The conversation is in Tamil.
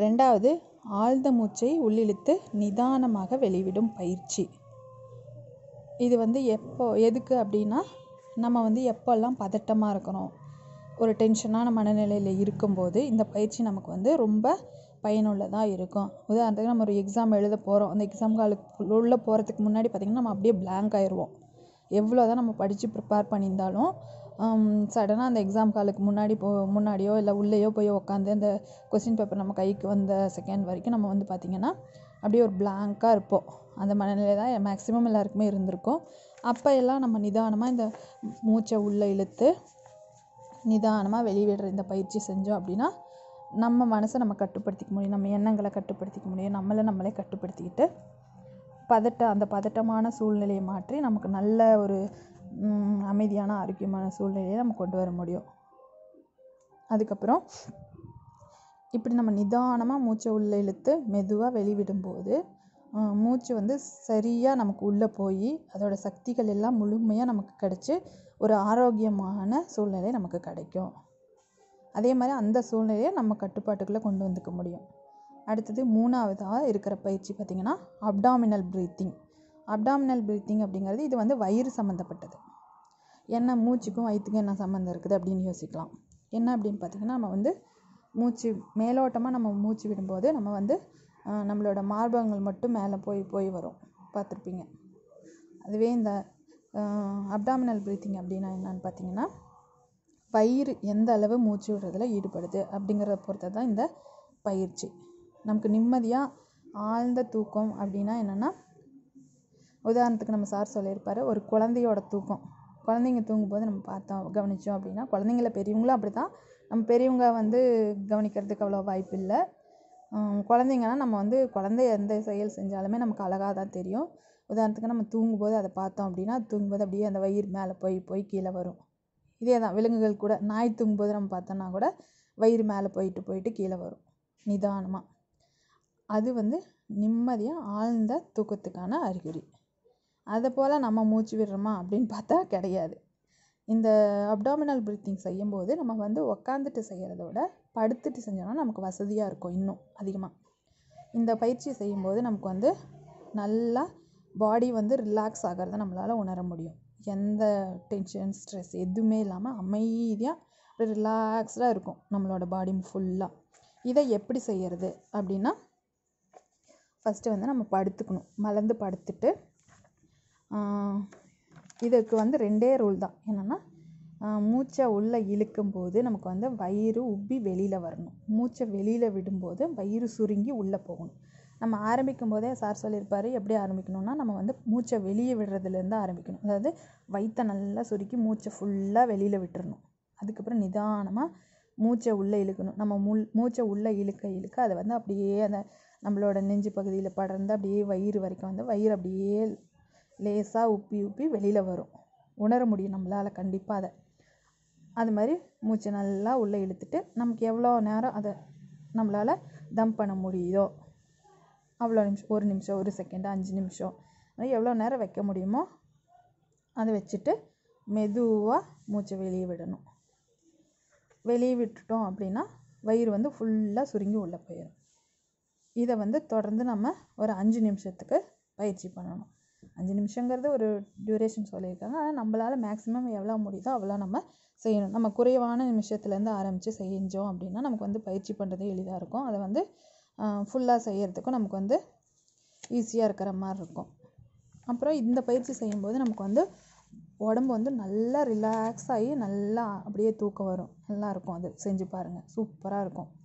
ரெண்டாவது ஆழ்ந்த மூச்சை உள்ளிழுத்து நிதானமாக வெளிவிடும் பயிற்சி இது வந்து எப்போ எதுக்கு அப்படின்னா நம்ம வந்து எப்போல்லாம் பதட்டமாக இருக்கிறோம் ஒரு டென்ஷனான மனநிலையில் இருக்கும்போது இந்த பயிற்சி நமக்கு வந்து ரொம்ப பயனுள்ளதாக இருக்கும் உதாரணத்துக்கு நம்ம ஒரு எக்ஸாம் எழுத போகிறோம் அந்த எக்ஸாம் காலுக்கு உள்ளே போகிறதுக்கு முன்னாடி பார்த்திங்கன்னா நம்ம அப்படியே blank ஆயிடுவோம் எவ்வளோ தான் நம்ம படித்து ப்ரிப்பேர் பண்ணியிருந்தாலும் சடனாக அந்த எக்ஸாம் காலுக்கு முன்னாடி போ முன்னாடியோ இல்லை உள்ளேயோ போய் உட்காந்து அந்த கொஸ்டின் பேப்பர் நம்ம கைக்கு வந்த செகண்ட் வரைக்கும் நம்ம வந்து பார்த்திங்கன்னா அப்படியே ஒரு blank-ஆ இருப்போம் அந்த மனநிலை தான் மேக்ஸிமம் எல்லாருக்குமே இருந்திருக்கும் அப்போ எல்லாம் நம்ம நிதானமாக இந்த மூச்சை உள்ளே இழுத்து நிதானமாக வெளிவிடுற இந்த பயிற்சி செஞ்சோம் அப்படின்னா நம்ம மனசை நம்ம கட்டுப்படுத்திக்க முடியும் நம்ம எண்ணங்களை கட்டுப்படுத்திக்க முடியும் நம்மளை நம்மளே கட்டுப்படுத்திக்கிட்டு பதட்ட அந்த பதட்டமான சூழ்நிலையை மாற்றி நமக்கு நல்ல ஒரு ம், அமைதியான ஆரோக்கியமான சூழ்நிலையை நம்ம கொண்டு வர முடியும் அதுக்கப்புறம் இப்படி நம்ம நிதானமாக மூச்சை உள்ளே இழுத்து மெதுவாக வெளிவிடும்போது அஹ், மூச்சு வந்து சரியாக நமக்கு உள்ளே போய் அதோட சக்திகள் எல்லாம் முழுமையாக நமக்கு கிடச்சி ஒரு ஆரோக்கியமான சூழ்நிலை நமக்கு கிடைக்கும் அதே மாதிரி அந்த சூழ்நிலையை நம்ம கட்டுப்பாட்டுக்குள்ளே கொண்டு வந்துக்க முடியும் அடுத்தது மூணாவதாக இருக்கிற பயிற்சி பார்த்திங்கன்னா அப்டாமினல் ப்ரீத்திங் அப்டாமினல் ப்ரீத்திங் அப்படிங்கிறது இது வந்து வயிறு சம்மந்தப்பட்டது என்ன மூச்சுக்கும் வயிற்றுக்கும் என்ன சம்மந்தம் இருக்குது அப்படின்னு யோசிக்கலாம் என்ன அப்படின்னு பார்த்திங்கன்னா நம்ம வந்து மூச்சு மேலோட்டமாக நம்ம மூச்சு விடும்போது நம்ம வந்து அஹ், நம்மளோட மார்பகங்கள் மட்டும் மேலே போய் போய் வரும் பார்த்துருப்பீங்க அதுவே இந்த அப்டாமினல் ப்ரீத்திங் அப்படின்னா என்னன்னு பார்த்தீங்கன்னா வயிறு எந்த அளவு மூச்சு விடுறதுல ஈடுபடுது அப்படிங்கிறத பொறுத்து தான் இந்த பயிற்சி நமக்கு நிம்மதியாக ஆழ்ந்த தூக்கம் அப்படின்னா என்னென்னா உதாரணத்துக்கு நம்ம சார் சொல்லியிருப்பாரு ஒரு குழந்தையோட தூக்கம் குழந்தைங்க தூங்கும்போது நம்ம பார்த்தோம் கவனித்தோம் அப்படின்னா குழந்தைங்கள பெரியவங்களும் அப்படி தான் நம்ம பெரியவங்க வந்து கவனிக்கிறதுக்கு அவ்வளோ வாய்ப்பு இல்லை குழந்தைங்கன்னா நம்ம வந்து குழந்தை எந்த செயல் செஞ்சாலுமே நமக்கு அழகாக தான் தெரியும் உதாரணத்துக்கு நம்ம தூங்கும்போது அதை பார்த்தோம் அப்படின்னா தூங்கும்போது அப்படியே அந்த வயிறு மேலே போய் போய் கீழே வரும் இதே தான் விலங்குகள் கூட நாய் தூங்கும்போது நம்ம பார்த்தோம்னா கூட வயிறு மேலே போயிட்டு போயிட்டு கீழே வரும் நிதானமாக அது வந்து நிம்மதியாக ஆழ்ந்த தூக்கத்துக்கான அறிகுறி அதை போல் நம்ம மூச்சு விடுறோமா அப்படின்னு பார்த்தா கிடையாது இந்த அப்டாமினல் ப்ரீத்திங் செய்யும்போது நம்ம வந்து உக்காந்துட்டு செய்கிறத விட படுத்துட்டு செஞ்சோம்னா நமக்கு வசதியாக இருக்கும் இன்னும் அதிகமாக இந்த பயிற்சி செய்யும்போது நமக்கு வந்து நல்லா பாடி வந்து ரிலாக்ஸ் ஆகிறத நம்மளால் உணர முடியும் எந்த டென்ஷன் ஸ்ட்ரெஸ் எதுவுமே இல்லாமல் அமைதியாக ரிலாக்ஸ்டாக இருக்கும் நம்மளோட பாடி ஃபுல்லாக இதை எப்படி செய்யறது அப்படின்னா ஃபஸ்ட்டு வந்து நம்ம படுத்துக்கணும் மலர்ந்து படுத்துட்டு ஆஹ், இதுக்கு வந்து ரெண்டே ரூல் தான் என்னென்னா மூச்சை உள்ளே இழுக்கும்போது நமக்கு வந்து வயிறு உப்பி வெளியில் வரணும் மூச்சை வெளியில் விடும்போது வயிறு சுருங்கி உள்ளே போகணும் நம்ம ஆரம்பிக்கும் போதே சார் சொல்லியிருப்பாரு எப்படி ஆரம்பிக்கணும்னா நம்ம வந்து மூச்சை வெளியே விடுறதுலேருந்து ஆரம்பிக்கணும் அதாவது வயிற்றை நல்லா சுருக்கி மூச்சை ஃபுல்லாக வெளியில் விட்டுறணும் அதுக்கப்புறம் நிதானமாக மூச்சை உள்ளே இழுக்கணும் நம்ம முள் மூச்சை உள்ளே இழுக்க இழுக்க அதை வந்து அப்படியே அந்த நம்மளோட நெஞ்சு பகுதியில் படர்ந்து அப்படியே வயிறு வரைக்கும் வந்து வயிறு அப்படியே லேசாக உப்பி உப்பி வெளியில் வரும் உணர முடியும் நம்மளால் கண்டிப்பாக அதை அது மாதிரி மூச்சை நல்லா உள்ளே இழுத்துட்டு நமக்கு எவ்வளோ நேரம் அதை நம்மளால் தம் பண்ண முடியுதோ அவ்வளோ நிமிஷம் ஒரு நிமிஷம் ஒரு செகண்ட் அஞ்சு நிமிஷம் அது மாதிரி எவ்வளோ நேரம் வைக்க முடியுமோ அதை வச்சுட்டு மெதுவாக மூச்சை வெளியே விடணும் வெளியே விட்டுட்டோம் அப்படின்னா வயிறு வந்து ஃபுல்லாக சுருங்கி உள்ளே போயிடும் இதை வந்து தொடர்ந்து நம்ம ஒரு அஞ்சு நிமிஷத்துக்கு பயிற்சி பண்ணணும் அஞ்சு நிமிஷங்கிறது ஒரு டியூரேஷன் சொல்லியிருக்காங்க ஆனால் நம்மளால் மேக்ஸிமம் எவ்வளோ முடியுதோ அவ்வளோ நம்ம செய்யணும் நம்ம குறைவான நிமிஷத்துலேருந்து ஆரம்பித்து செஞ்சோம் அப்படின்னா நமக்கு வந்து பயிற்சி பண்ணுறது எளிதாக இருக்கும் அதை வந்து ஃபுல்லாக செய்யறதுக்கும் நமக்கு வந்து ஈஸியாக இருக்கிற மாதிரி இருக்கும் அப்புறம் இந்த பயிற்சி செய்யும்போது நமக்கு வந்து உடம்பு வந்து நல்லா ரிலாக்ஸ் ஆகி நல்லா அப்படியே தூக்கம் வரும் நல்லா இருக்கும் அது செஞ்சு பாருங்கள் சூப்பராக இருக்கும்